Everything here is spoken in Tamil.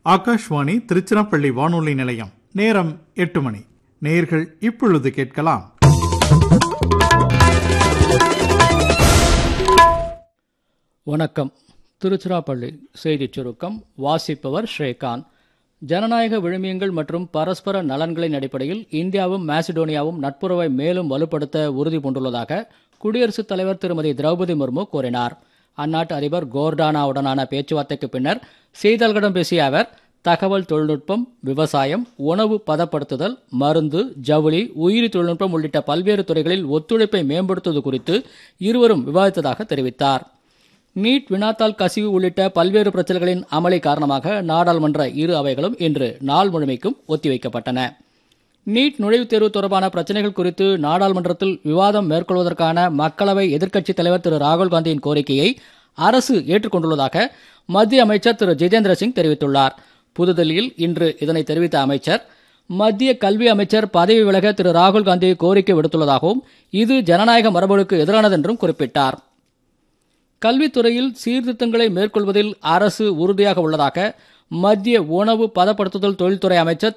ஆகாஷ்வாணி திருச்சிராப்பள்ளி வானொலி நிலையம் நேரம் எட்டு மணி நேர்கள் இப்பொழுது கேட்கலாம் வணக்கம் திருச்சிராப்பள்ளி செய்திச் சுருக்கம் வாசிப்பவர் ஸ்ரீகாந்த் ஜனநாயக விழுமியங்கள் மற்றும் பரஸ்பர நலன்களின் அடிப்படையில் இந்தியாவும் மாசிடோனியாவும் நட்புறவை மேலும் வலுப்படுத்த உறுதி பூண்டுள்ளதாக குடியரசுத் தலைவர் திருமதி திரௌபதி முர்மு கூறினார் அந்நாட்டு அதிபர் கோர்டானாவுடனான பேச்சுவார்த்தைக்கு பின்னர் செய்தியாளர்களிடம் பேசிய அவர் தகவல் தொழில்நுட்பம் விவசாயம் உணவு பதப்படுத்துதல் மருந்து ஜவுளி உயிரி தொழில்நுட்பம் உள்ளிட்ட பல்வேறு துறைகளில் ஒத்துழைப்பை மேம்படுத்துவது குறித்து இருவரும் விவாதித்ததாக தெரிவித்தார் நீட் வினாத்தாள் கசிவு உள்ளிட்ட பல்வேறு பிரச்சனைகளின் அமளி காரணமாக நாடாளுமன்ற இரு அவைகளும் இன்று நாள் முழுமைக்கும் ஒத்திவைக்கப்பட்டன நீட் நுழைவுத் தேர்வு தொடர்பான பிரச்சனைகள் குறித்து நாடாளுமன்றத்தில் விவாதம் மேற்கொள்வதற்கான மக்களவை எதிர்க்கட்சித் தலைவர் திரு ராகுல் காந்தியின் கோரிக்கையை அரசு ஏற்றுக்கொண்டுள்ளதாக மத்திய அமைச்சர் திரு ஜிதேந்திர சிங் தெரிவித்துள்ளார் புதுதில்லியில் இன்று இதனை தெரிவித்த அமைச்சர் மத்திய கல்வி அமைச்சர் பதவி விலக திரு ராகுல் காந்தி கோரிக்கை விடுத்துள்ளதாகவும் இது ஜனநாயக மரபுகளுக்கு எதிரானது என்றும் குறிப்பிட்டார் கல்வித்துறையில் சீர்திருத்தங்களை மேற்கொள்வதில் அரசு உறுதியாக உள்ளதாக மத்திய உணவு பதப்படுத்துதல் தொழில்துறை அமைச்சர்